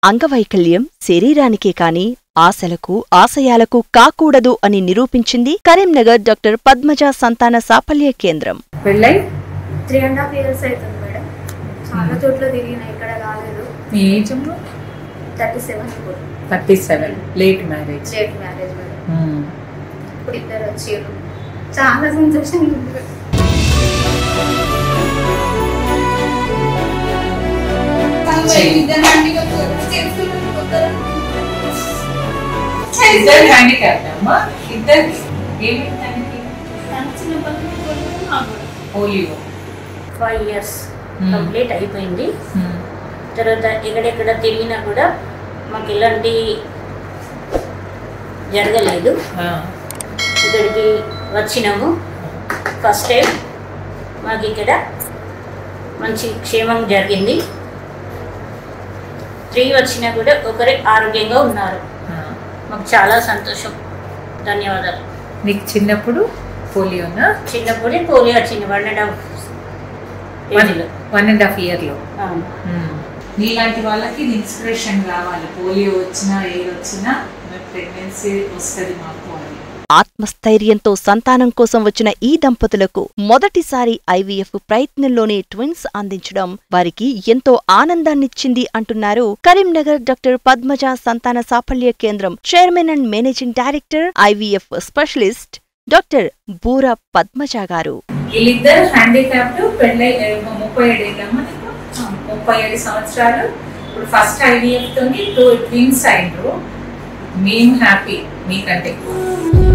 అంగవైకల్యం శరీరానికే కాని ఆశలకు ఆశయాలకు కాకూడదు అని నిరూపించింది కరీంనగర్ డాక్టర్ పద్మజ సంతాన సాఫల్య కేంద్రం పెళ్ళై త్రీ అండ్ హాఫ్ ఇయర్స్ అవుతుంది మేడం చాలా చోట్ల తిరిగిన ఇక్కడ కాలేదు మీ ఏజ్ థర్టీ సెవెన్ ఇప్పుడు thirty seven late marriage late marriage madam ఇప్పుడు ఇద్దరు వచ్చారు చాలా సంతోషంగా ఉంది మేడం. ఇద్దరు హ్యాండిక్యాప్ అమ్మా ఇద్దరికి ఏమిటి దానికి పోలియో ఫైవ్ ఇయర్స్ కంప్లీట్ అయిపోయింది తర్వాత ఎక్కడెక్కడ తిరిగినా కూడా మాకు ఎలాంటి జరగలేదు ఇక్కడికి వచ్చినాము ఫస్ట్ టైం మాకు ఇక్కడ మంచి క్షేమం జరిగింది త్రీ వచ్చినా కూడా ఒకరే ఆరోగ్యంగా ఉన్నారు మాకు చాలా సంతోషం ధన్యవాదాలు నీకు చిన్నప్పుడు పోలియోనా చిన్నప్పుడే పోలియో వచ్చింది వన్ అండ్ హాఫ్ ఏజ్లో వన్ అండ్ హాఫ్ ఇయర్లో అవును నీలాంటి వాళ్ళకి ఇన్స్పిరేషన్ రావాలి పోలియో వచ్చినా ఏది వచ్చినా ప్రెగ్నెన్సీ వస్తుంది మాకు అని ఆత్మస్థైర్యంతో సంతానం కోసం వచ్చిన ఈ దంపతులకు మొదటిసారి ఐవీఎఫ్ ప్రయత్నంలోనే ట్విన్స్ అందించడం వారికి ఎంతో ఆనందాన్నిచ్చింది అంటున్నారు Karimnagar doctor Padmaja Santana Saphalya Kendram chairman and managing director IVF specialist doctor Boora Padmaja గారు వీళ్ళిద్దరు హ్యాండిక్యాప్డ్ పెళ్ళై ఏమో ముప్పై ఏడు ఏళ్ళమ్మా నీకు ముప్పై ఏడు సంవత్సరాలు ఇప్పుడు ఫస్ట్ ఐవీఎఫ్ తోని టూ ట్విన్స్ అయిండ్రు మేము హ్యాపీ మీకంటే